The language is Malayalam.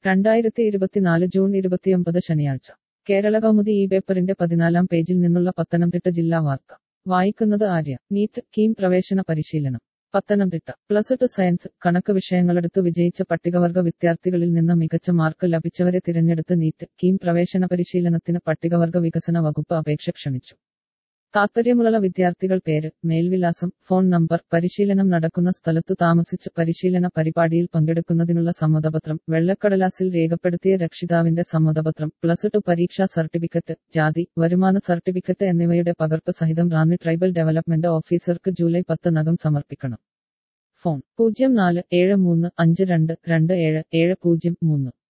രണ്ടായിരത്തി ഇരുപത്തിനാല് ജൂൺ ഇരുപത്തിയൊമ്പത് ശനിയാഴ്ച കേരള കൗമുദി ഈ പേപ്പറിന്റെ പതിനാലാം പേജിൽ നിന്നുള്ള പത്തനംതിട്ട ജില്ലാ വാർത്ത വായിക്കുന്നത് ആര്യ നീറ്റ് കീം പ്രവേശന പരിശീലനം പത്തനംതിട്ട പ്ലസ് ടു സയൻസ് കണക്ക് വിഷയങ്ങളെടുത്തു വിജയിച്ച പട്ടികവർഗ വിദ്യാർത്ഥികളിൽ നിന്ന് മികച്ച മാർക്ക് ലഭിച്ചവരെ തിരഞ്ഞെടുത്ത് നീറ്റ് കീം പ്രവേശന പരിശീലനത്തിന് പട്ടികവർഗ വികസന വകുപ്പ് അപേക്ഷ ക്ഷണിച്ചു താൽപ്പര്യമുള്ള വിദ്യാർത്ഥികൾ പേര് മേൽവിലാസം ഫോൺ നമ്പർ പരിശീലനം നടക്കുന്ന സ്ഥലത്തു താമസിച്ച് പരിശീലന പരിപാടിയിൽ പങ്കെടുക്കുന്നതിനുള്ള സമ്മതപത്രം വെള്ളക്കടലാസിൽ രേഖപ്പെടുത്തിയ രക്ഷിതാവിന്റെ സമ്മതപത്രം പ്ലസ് ടു പരീക്ഷാ സർട്ടിഫിക്കറ്റ് ജാതി വരുമാന സർട്ടിഫിക്കറ്റ് എന്നിവയുടെ പകർപ്പ് സഹിതം റാന്നി ട്രൈബൽ ഡെവലപ്മെന്റ് ഓഫീസർക്ക് ജൂലൈ പത്തിനകം സമർപ്പിക്കണം ഫോൺ പൂജ്യം നാല് ഏഴ് മൂന്ന് അഞ്ച് രണ്ട് രണ്ട് ഏഴ് ഏഴ് പൂജ്യം മൂന്ന്